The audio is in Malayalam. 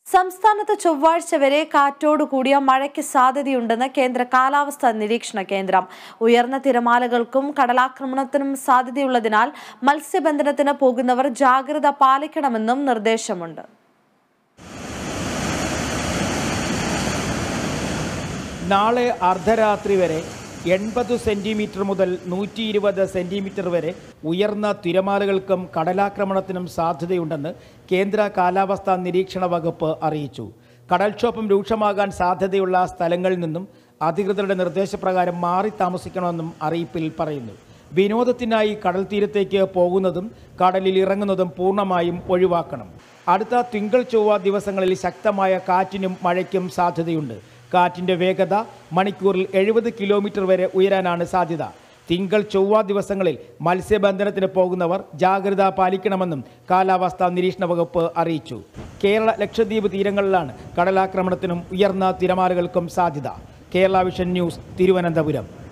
സംസ്ഥാനത്ത് ചൊവ്വാഴ്ച വരെ കാറ്റോടു കൂടിയ മഴയ്ക്ക് സാധ്യതയുണ്ടെന്ന് കേന്ദ്ര കാലാവസ്ഥാ നിരീക്ഷണ കേന്ദ്രം ഉയർന്ന തിരമാലകൾക്കും കടലാക്രമണത്തിനും സാധ്യതയുള്ളതിനാൽ മത്സ്യബന്ധനത്തിന് പോകുന്നവർ ജാഗ്രത പാലിക്കണമെന്നും നിർദ്ദേശമുണ്ട് നാളെ അർദ്ധരാത്രി വരെ എൺപത് സെൻറ്റിമീറ്റർ മുതൽ നൂറ്റി ഇരുപത് സെൻറ്റിമീറ്റർ വരെ ഉയർന്ന തിരമാലകൾക്കും കടലാക്രമണത്തിനും സാധ്യതയുണ്ടെന്ന് കേന്ദ്ര കാലാവസ്ഥാ നിരീക്ഷണ വകുപ്പ് അറിയിച്ചു കടൽക്ഷോഭം രൂക്ഷമാകാൻ സാധ്യതയുള്ള സ്ഥലങ്ങളിൽ നിന്നും അധികൃതരുടെ നിർദ്ദേശപ്രകാരം മാറി താമസിക്കണമെന്നും അറിയിപ്പിൽ പറയുന്നു വിനോദത്തിനായി കടൽ തീരത്തേക്ക് പോകുന്നതും കടലിൽ ഇറങ്ങുന്നതും പൂർണ്ണമായും ഒഴിവാക്കണം അടുത്ത തിങ്കൾ ചൊവ്വ ദിവസങ്ങളിൽ ശക്തമായ കാറ്റിനും മഴയ്ക്കും സാധ്യതയുണ്ട് കാറ്റിന്റെ വേഗത മണിക്കൂറിൽ എഴുപത് കിലോമീറ്റർ വരെ ഉയരാനാണ് സാധ്യത തിങ്കൾ ചൊവ്വ ദിവസങ്ങളിൽ മത്സ്യബന്ധനത്തിന് പോകുന്നവർ ജാഗ്രത പാലിക്കണമെന്നും കാലാവസ്ഥാ നിരീക്ഷണ വകുപ്പ് അറിയിച്ചു കേരള ലക്ഷദ്വീപ് തീരങ്ങളിലാണ് കടലാക്രമണത്തിനും ഉയർന്ന തിരമാലകൾക്കും സാധ്യത കേരള വിഷൻ ന്യൂസ് തിരുവനന്തപുരം